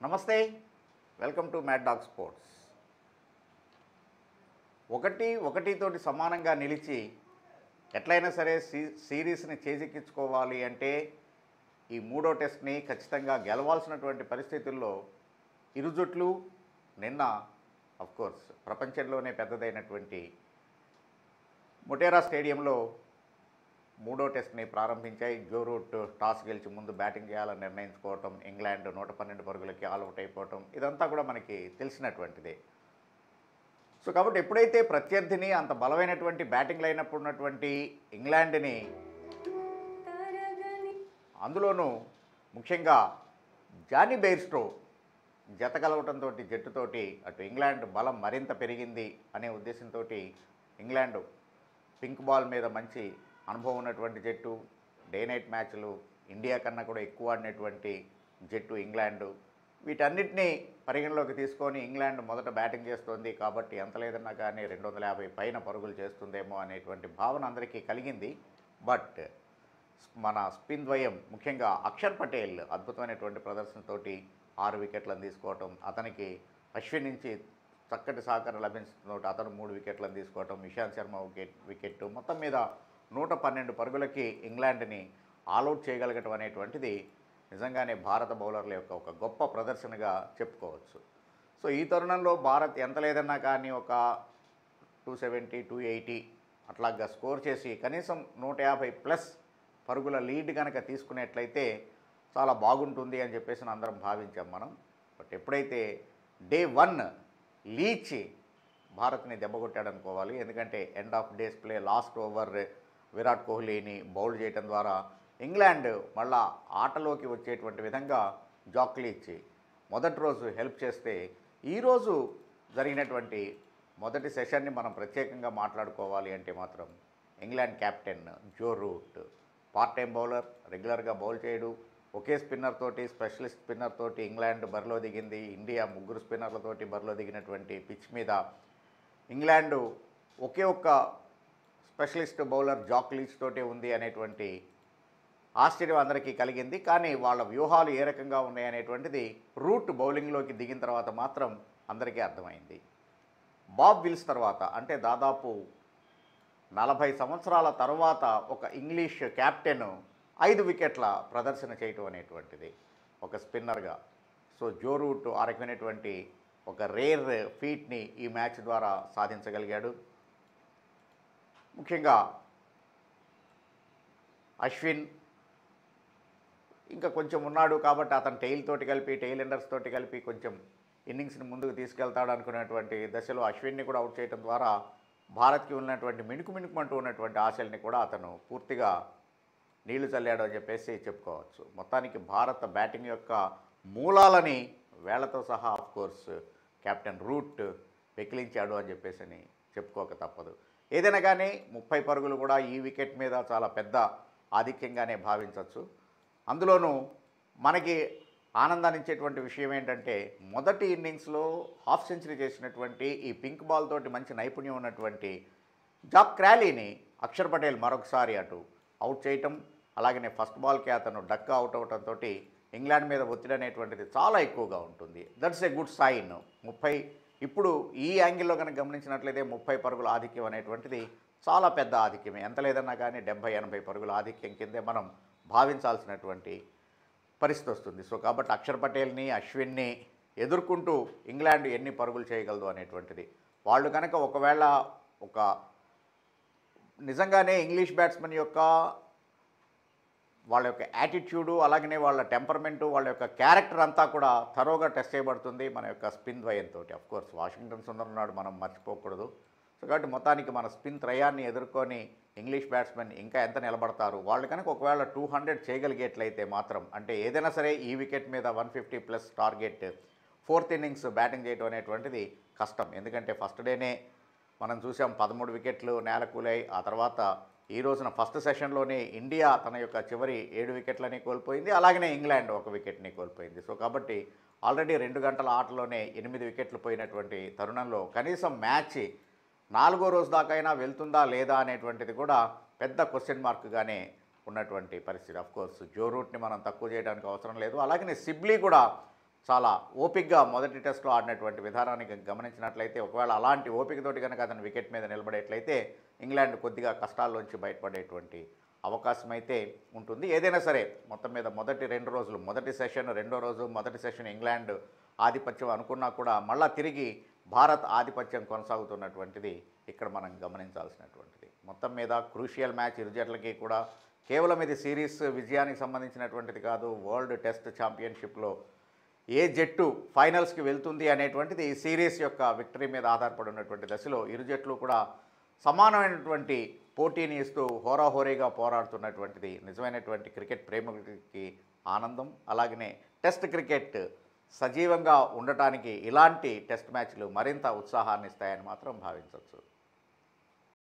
నమస్తే welcome to mad dog sports ఒకటి ఒకటితోటి సమానంగా నిలిచి ఎట్లయినా సరే సీ సిరీస్ని చేజిక్కించుకోవాలి అంటే ఈ మూడో టెస్ట్ని ఖచ్చితంగా గెలవాల్సినటువంటి పరిస్థితుల్లో ఇరు జట్లు నిన్న కోర్స్ ప్రపంచంలోనే పెద్దదైనటువంటి మొటేరా స్టేడియంలో మూడో టెస్ట్ని ప్రారంభించాయి జో రూట్ టాస్ గెలిచి ముందు బ్యాటింగ్ చేయాలని నిర్ణయించుకోవటం ఇంగ్లాండ్ నూట పన్నెండు పరుగులకి ఆల్అవుట్ అయిపోవటం ఇదంతా కూడా మనకి తెలిసినటువంటిదే సో కాబట్టి ఎప్పుడైతే ప్రత్యర్థిని అంత బలమైనటువంటి బ్యాటింగ్ లైనప్పుడు ఉన్నటువంటి ఇంగ్లాండ్ని అందులోనూ ముఖ్యంగా జానీ బెయిర్స్టో జత కలవటంతో జట్టుతోటి అటు ఇంగ్లాండ్ బలం మరింత పెరిగింది అనే ఉద్దేశంతో ఇంగ్లాండ్ పింక్ బాల్ మీద మంచి అనుభవం ఉన్నటువంటి జట్టు డే నైట్ మ్యాచ్లు ఇండియా కన్నా కూడా ఎక్కువ ఆడినటువంటి జట్టు ఇంగ్లాండ్ వీటన్నిటినీ పరిగణలోకి తీసుకొని ఇంగ్లాండ్ మొదట బ్యాటింగ్ చేస్తోంది కాబట్టి ఎంత లేదన్నా కానీ రెండు వందల యాభై పైన పరుగులు చేస్తుందేమో అనేటువంటి భావన అందరికీ కలిగింది బట్ మన స్పిన్ ద్వయం ముఖ్యంగా అక్షర్ పటేల్ అద్భుతమైనటువంటి ప్రదర్శనతోటి ఆరు వికెట్లను తీసుకోవటం అతనికి అశ్విన్ నుంచి చక్కటి సహకారం లభించడంతో అతను మూడు వికెట్లను తీసుకోవటం ఇషాంత్ శర్మ వికెట్ వికెట్ మొత్తం మీద నూట పన్నెండు పరుగులకి ఇంగ్లాండ్ని ఆల్అవుట్ చేయగలగటం అనేటువంటిది నిజంగానే భారత బౌలర్ల యొక్క ఒక గొప్ప ప్రదర్శనగా చెప్పుకోవచ్చు సో ఈ తరుణంలో భారత్ ఎంత లేదన్నా కానీ ఒక టూ సెవెంటీ టూ ఎయిటీ అట్లాగా స్కోర్ చేసి కనీసం నూట యాభై ప్లస్ పరుగుల లీడ్ కనుక తీసుకునేట్లయితే చాలా బాగుంటుంది అని చెప్పేసి అందరం భావించాం మనం బట్ ఎప్పుడైతే డే వన్ లీచ్ భారత్ని దెబ్బకొట్టాడు అనుకోవాలి ఎందుకంటే end of day's play last over Virat కోహ్లీని బౌల్ చేయడం ద్వారా ఇంగ్లాండ్ మళ్ళా ఆటలోకి వచ్చేటువంటి విధంగా జాక్లీచ్ మొదటి రోజు హెల్ప్ చేస్తే ఈరోజు జరిగినటువంటి మొదటి సెషన్ని మనం ప్రత్యేకంగా మాట్లాడుకోవాలి అంటే మాత్రం England captain Joe Root part time bowler రెగ్యులర్గా బౌల్ చేయడు ఒకే స్పిన్నర్ తోటి స్పెషలిస్ట్ స్పిన్నర్ తోటి ఇంగ్లాండ్ బరిలో దిగింది ఇండియా ముగ్గురు స్పిన్నర్లతోటి బరిలో దిగినటువంటి పిచ్ మీద ఇంగ్లాండ్ ఒకే ఒక్క స్పెషలిస్ట్ బౌలర్ జాక్ లీచ్ తోటే ఉంది అనేటువంటి ఆశ్చర్యం అందరికీ కలిగింది కానీ వాళ్ళ వ్యూహాలు ఏ రకంగా ఉన్నాయనేటువంటిది రూట్ బౌలింగ్లోకి దిగిన తర్వాత మాత్రం అందరికీ అర్థమైంది బాబ్ విల్స్ తర్వాత అంటే దాదాపు నలభై సంవత్సరాల తర్వాత ఒక ఇంగ్లీష్ కెప్టెన్ ఐదు వికెట్ల ప్రదర్శన చేయటం అనేటువంటిది ఒక స్పిన్నర్గా సో జో రూట్ ఆ రకమైనటువంటి ఒక రేర్ ఫీట్ని ఈ మ్యాచ్ ద్వారా సాధించగలిగాడు ముఖ్యంగా అశ్విన్ ఇంకా కొంచెం ఉన్నాడు కాబట్టి అతను టెయిల్ తోటి కలిపి టెయిల్ ఎండర్స్ తోటి కలిపి కొంచెం ఇన్నింగ్స్ని ముందుకు తీసుకెళ్తాడు అనుకునేటువంటి దశలో అశ్విన్ని కూడా అవుట్ చేయడం ద్వారా భారత్కి ఉన్నటువంటి మిణుకు మిణుకుమంటూ ఉన్నటువంటి ఆశల్ని కూడా అతను పూర్తిగా నీళ్లు చల్లాడు అని చెప్పేసి చెప్పుకోవచ్చు మొత్తానికి భారత బ్యాటింగ్ యొక్క మూలాలని వేళ్లతో సహా ఆఫ్ కోర్స్ కెప్టెన్ రూట్ వెకిలించాడు అని చెప్పేసి అని చెప్పుకోక తప్పదు ఏదైనా కానీ ముప్పై పరుగులు కూడా ఈ వికెట్ మీద చాలా పెద్ద ఆధిక్యంగానే భావించవచ్చు అందులోనూ మనకి ఆనందాన్ని ఇచ్చేటువంటి విషయం ఏంటంటే మొదటి ఇన్నింగ్స్లో హాఫ్ సెంచరీ చేసినటువంటి ఈ పింక్ బాల్ తోటి మంచి నైపుణ్యం ఉన్నటువంటి జాక్ క్రాలీని అక్షర్ పటేల్ మరొకసారి అటు అవుట్ చేయటం అలాగనే ఫస్ట్ బాల్కి అతను డక్క అవుట్ అవటంతో ఇంగ్లాండ్ మీద ఒత్తిడి అనేటువంటిది చాలా ఎక్కువగా ఉంటుంది దట్స్ ఏ గుడ్ సైన్ ముప్పై ఇప్పుడు ఈ యాంగిల్లో కనుక గమనించినట్లయితే ముప్పై పరుగుల ఆధిక్యం అనేటువంటిది చాలా పెద్ద ఆధిక్యమే ఎంత లేదన్నా కానీ డెబ్బై ఎనభై పరుగుల ఆధిక్యం కిందే మనం భావించాల్సినటువంటి పరిస్థితి వస్తుంది సో కాబట్టి అక్షర్ పటేల్ని అశ్విన్ని ఎదుర్కొంటూ ఇంగ్లాండ్ ఎన్ని పరుగులు చేయగలదు అనేటువంటిది వాళ్ళు కనుక ఒకవేళ ఒక నిజంగానే ఇంగ్లీష్ బ్యాట్స్మెన్ యొక్క వాళ్ళ యొక్క యాటిట్యూడు అలాగనే వాళ్ళ టెంపర్మెంటు వాళ్ళ యొక్క క్యారెక్టర్ అంతా కూడా తరోగా టెస్ట్ చేయబడుతుంది మన యొక్క స్పిన్ ద్వయంతో అఫ్ కోర్స్ వాషింగ్టన్ సుందర్ ఉన్నాడు మనం మర్చిపోకూడదు సో కాబట్టి మొత్తానికి మన స్పిన్ త్రయాన్ని ఎదుర్కొని ఇంగ్లీష్ బ్యాట్స్మెన్ ఇంకా ఎంత నిలబడతారు వాళ్ళు కనుక ఒకవేళ టూ హండ్రెడ్ చేయగలిగేట్లయితే మాత్రం అంటే ఏదైనా సరే ఈ వికెట్ మీద one fifty plus target fourth innings batting చేయడం అనేటువంటిది కష్టం ఎందుకంటే ఫస్ట్ డేనే మనం చూసాం పదమూడు వికెట్లు నేలకూలాయి ఆ తర్వాత ఈ రోజున ఫస్ట్ సెషన్లోనే ఇండియా తన యొక్క చివరి ఏడు వికెట్లని కోల్పోయింది అలాగనే ఇంగ్లాండ్ ఒక వికెట్ని కోల్పోయింది సో కాబట్టి ఆల్రెడీ రెండు గంటల ఆటలోనే ఎనిమిది వికెట్లు పోయినటువంటి తరుణంలో కనీసం మ్యాచ్ నాలుగో రోజు దాకా అయినా వెళ్తుందా లేదా అనేటువంటిది కూడా పెద్ద క్వశ్చన్ మార్క్గానే ఉన్నటువంటి పరిస్థితి అఫ్ కోర్స్ జో రూట్ని మనం తక్కువ చేయడానికి అవసరం లేదు అలాగనే సిబ్లీ కూడా చాలా ఓపిక్గా మొదటి టెస్ట్లో ఆడినటువంటి విధానాన్ని గ- గమనించినట్లయితే ఒకవేళ అలాంటి ఓపికతోటి కనుక అతను వికెట్ మీద నిలబడేట్లయితే ఇంగ్లాండ్ కొద్దిగా కష్టాల్లోంచి బయటపడేటువంటి అవకాశం అయితే ఉంటుంది ఏదైనా సరే మొత్తం మీద మొదటి రెండు రోజులు మొదటి సెషన్ రెండో రోజు మొదటి సెషన్ ఇంగ్లాండ్ ఆధిపత్యం అనుకున్నా కూడా మళ్ళా తిరిగి భారత్ ఆధిపత్యం కొనసాగుతున్నటువంటిది ఇక్కడ మనం గమనించాల్సినటువంటిది మొత్తం మీద క్రూషియల్ మ్యాచ్ ఇరు జట్లకి కూడా కేవలం ఇది సిరీస్ విజయానికి సంబంధించినటువంటిది కాదు వరల్డ్ టెస్ట్ ఛాంపియన్షిప్లో ఏ జట్టు ఫైనల్స్కి వెళ్తుంది అనేటువంటిది ఈ సిరీస్ యొక్క విక్టరీ మీద ఆధారపడి ఉన్నటువంటి దశలో ఇరు జట్లు కూడా సమానమైనటువంటి పోటీని ఇస్తూ హోరాహోరీగా పోరాడుతున్నటువంటిది నిజమైనటువంటి క్రికెట్ ప్రేమికులకి ఆనందం అలాగనే టెస్ట్ క్రికెట్ సజీవంగా ఉండటానికి ఇలాంటి టెస్ట్ మ్యాచ్లు మరింత ఉత్సాహాన్ని ఇస్తాయని మాత్రం భావించవచ్చు